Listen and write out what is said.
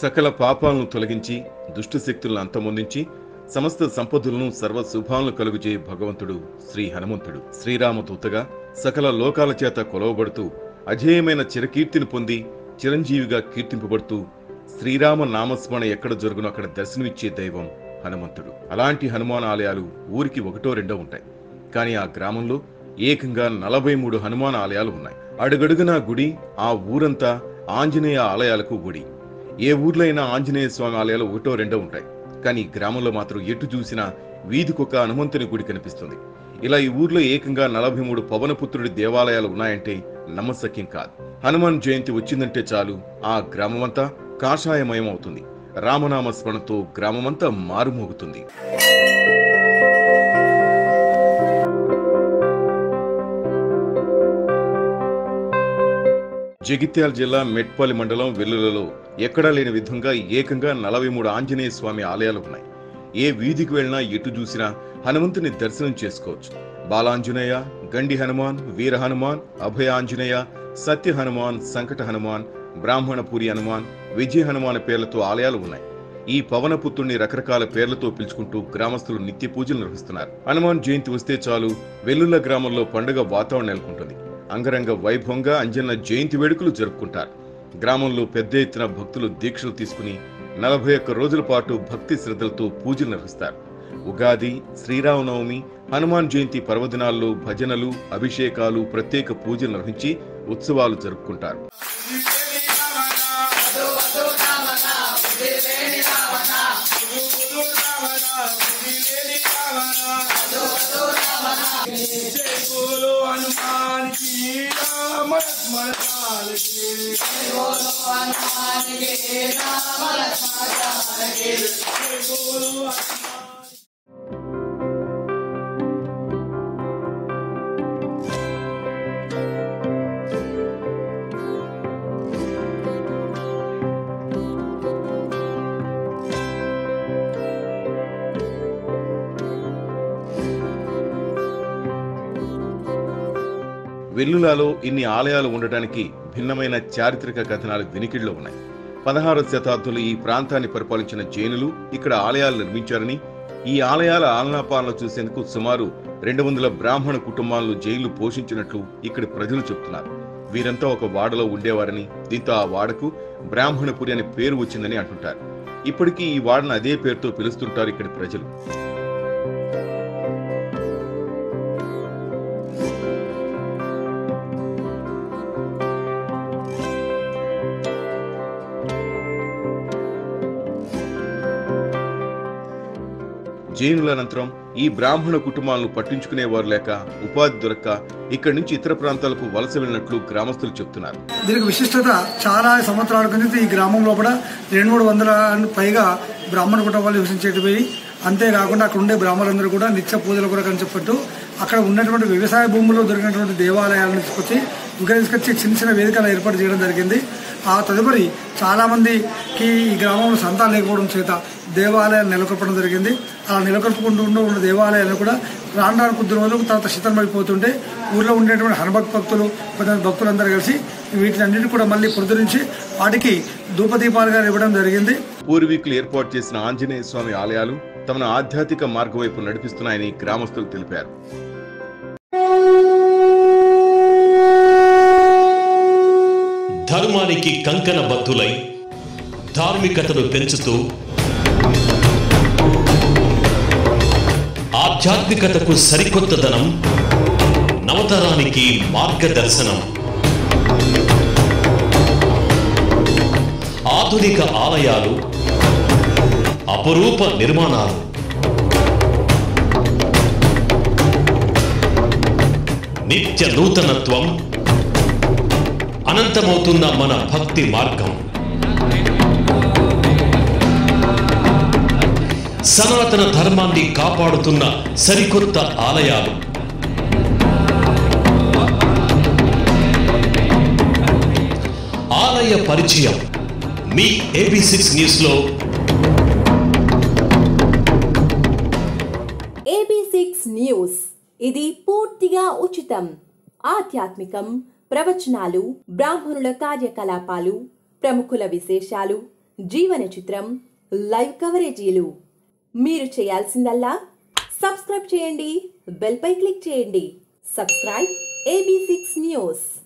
సకల పాపాలను తొలగించి దుష్ట శక్తులను అంతమొందించి సమస్త సంపదలను సర్వ శుభాలను కలుగుచే భగవంతుడు శ్రీ హనుమంతుడు శ్రీరామదూతగా సకల లోకాల చేత కొలవబడుతూ అజేయమైన చిరకీర్తిని పొంది చిరంజీవిగా కీర్తింపబడుతూ శ్రీరామ నామస్మరణ ఎక్కడ జరుగునో అక్కడ దర్శనమిచ్చే దైవం హనుమంతుడు అలాంటి హనుమాన్ ఆలయాలు ఊరికి ఒకటో రెండో ఉంటాయి కానీ ఆ గ్రామంలో ఏకంగా నలభై మూడు హనుమాన్ ఆలయాలు ఉన్నాయి అడుగడుగునా గుడి ఆ ఊరంతా ఆంజనేయ ఆలయాలకు గుడి ఏ ఊర్లో అయినా ఆంజనేయ స్వామి ఆలయాలు ఒకటో రెండో ఉంటాయి కానీ ఈ గ్రామంలో మాత్రం ఎటు చూసినా వీధికొక హనుమంతుని గుడి కనిపిస్తుంది ఇలా ఈ ఊర్లో ఏకంగా నలభై మూడు పవనపుత్రుడి దేవాలయాలు ఉన్నాయంటే నమ్మశక్యం కాదు హనుమాన్ జయంతి వచ్చిందంటే చాలు ఆ గ్రామమంతా కాషాయమయం అవుతుంది రామనామ స్మరణతో గ్రామమంతా మారుమోగుతుంది జగిత్యాల జిల్లా మెట్పల్లి మండలం వెల్లులలో ఎక్కడా లేని విధంగా ఏకంగా నలభై మూడు ఆంజనేయ స్వామి ఆలయాలు ఉన్నాయి ఏ వీధికి వెళ్ళినా ఎటు చూసినా హనుమంతుని దర్శనం చేసుకోవచ్చు బాలాంజనేయ గండి హనుమాన్ వీర హనుమాన్ అభయ ఆంజనేయ సత్య హనుమాన్ సంకట హనుమాన్ బ్రాహ్మణపురి హనుమాన్ విజయ హనుమాన్ పేర్లతో ఆలయాలు ఉన్నాయి ఈ పవనపుత్రుణ్ణి రకరకాల పేర్లతో పిలుచుకుంటూ గ్రామస్తులు నిత్య పూజలు నిర్వహిస్తున్నారు హనుమాన్ జయంతి వస్తే చాలు వెల్లుల్ల గ్రామంలో పండుగ వాతావరణం నెలకొంటుంది అంగరంగ వైభవంగా అంజన్న జయంతి వేడుకలు జరుపుకుంటారు గ్రామంలో పెద్ద ఎత్తున భక్తులు దీక్షలు తీసుకుని నలభై ఒక్క రోజుల పాటు భక్తి శ్రద్ధలతో పూజలు నిర్వహిస్తారు ఉగాది శ్రీరామనవమి హనుమాన్ జయంతి పర్వదినాల్లో భజనలు అభిషేకాలు ప్రత్యేక పూజలు నిర్వహించి ఉత్సవాలు జరుపుకుంటారు जय बोलो हनुमान की राम लक्ष्मण लाल की जय बोलो हनुमान వెల్లులాలో ఇన్ని ఆలయాలు ఉండటానికి భిన్నమైన చారిత్రక కథనాలు వినికిడిలో ఉన్నాయి పదహారు శతాబ్దంలో ఈ ప్రాంతాన్ని పరిపాలించిన జైనులు ఇక్కడ ఆలయాలు నిర్మించారని ఈ ఆలయాల ఆలనాపాలన చూసేందుకు సుమారు రెండు వందల బ్రాహ్మణ కుటుంబాలను జైలు పోషించినట్లు ఇక్కడి ప్రజలు చెప్తున్నారు వీరంతా ఒక వాడలో ఉండేవారని దీంతో ఆ వాడకు బ్రాహ్మణపురి అనే పేరు వచ్చిందని అంటుంటారు ఇప్పటికీ ఈ వాడను అదే పేరుతో పిలుస్తుంటారు ఇక్కడి ప్రజలు జైనుల అనంతరం ఈ బ్రాహ్మణ కుటుంబాలను పట్టించుకునేవారు లేక ఉపాధి దొరక్క ఇక్కడి నుంచి ఇతర ప్రాంతాలకు వలస వెళ్ళినట్లు గ్రామస్తులు చెప్తున్నారు దీనికి విశిష్టత చాలా సంవత్సరాల కింద ఈ గ్రామం లోపల రెండు మూడు వందల పైగా బ్రాహ్మణ కుటుంబాలు నివసించేటివి అంతేకాకుండా అక్కడ ఉండే బ్రాహ్మణులందరూ కూడా నిత్య పూజల కొరకు అని చెప్పట్టు అక్కడ ఉన్నటువంటి వ్యవసాయ భూముల్లో దొరికినటువంటి దేవాలయాలను తీసుకొచ్చి ఇంకా తీసుకొచ్చి చిన్న చిన్న వేదికలు ఏర్పాటు చేయడం జరిగింది ఆ తదుపరి చాలా మందికి ఈ గ్రామంలో సంతానం లేకపోవడం చేత దేవాలయాలు నెలకొల్పడం జరిగింది అలా నెలకొల్పుకుంటూ ఉన్న ఉన్న దేవాలయాలను కూడా రాను రాను కొద్ది రోజులకు తర్వాత శిథిలమైపోతుంటే ఊర్లో ఉండేటువంటి హనుభక్త భక్తులు కొంతమంది భక్తులందరూ కలిసి వీటిని అన్నిటి కూడా మళ్ళీ పునరుద్ధరించి వాటికి ధూపదీపాలుగా ఇవ్వడం జరిగింది పూర్వీకులు ఏర్పాటు చేసిన ఆంజనేయ స్వామి ఆలయాలు తమను ఆధ్యాత్మిక మార్గం వైపు నడిపిస్తున్నాయని గ్రామస్తులు తెలిపారు ధర్మానికి కంకణ బద్దులై ధార్మికతను పెంచుతూ ఆధ్యాత్మికతకు సరికొత్తదనం నవతరానికి మార్గదర్శనం ఆధునిక ఆలయాలు అపురూప నిర్మాణాలు నిత్య నూతనత్వం అనంతమవుతున్న మన భక్తి మార్గం సనాతన ధర్మాన్ని కాపాడుతున్న సరికొత్త ఆలయాలు ఆలయ పరిచయం మీ ఏబీ సిక్స్ న్యూస్లో ఏబీ సిక్స్ న్యూస్ ఇది పూర్తిగా ఉచితం ఆధ్యాత్మికం ప్రవచనాలు బ్రాహ్మణుల కార్యకలాపాలు ప్రముఖుల విశేషాలు జీవన చిత్రం లైవ్ కవరేజీలు మీరు చేయాల్సిందల్లా సబ్స్క్రైబ్ చేయండి బెల్ పై క్లిక్ చేయండి సబ్స్క్రైబ్ ఏబీ సిక్స్ న్యూస్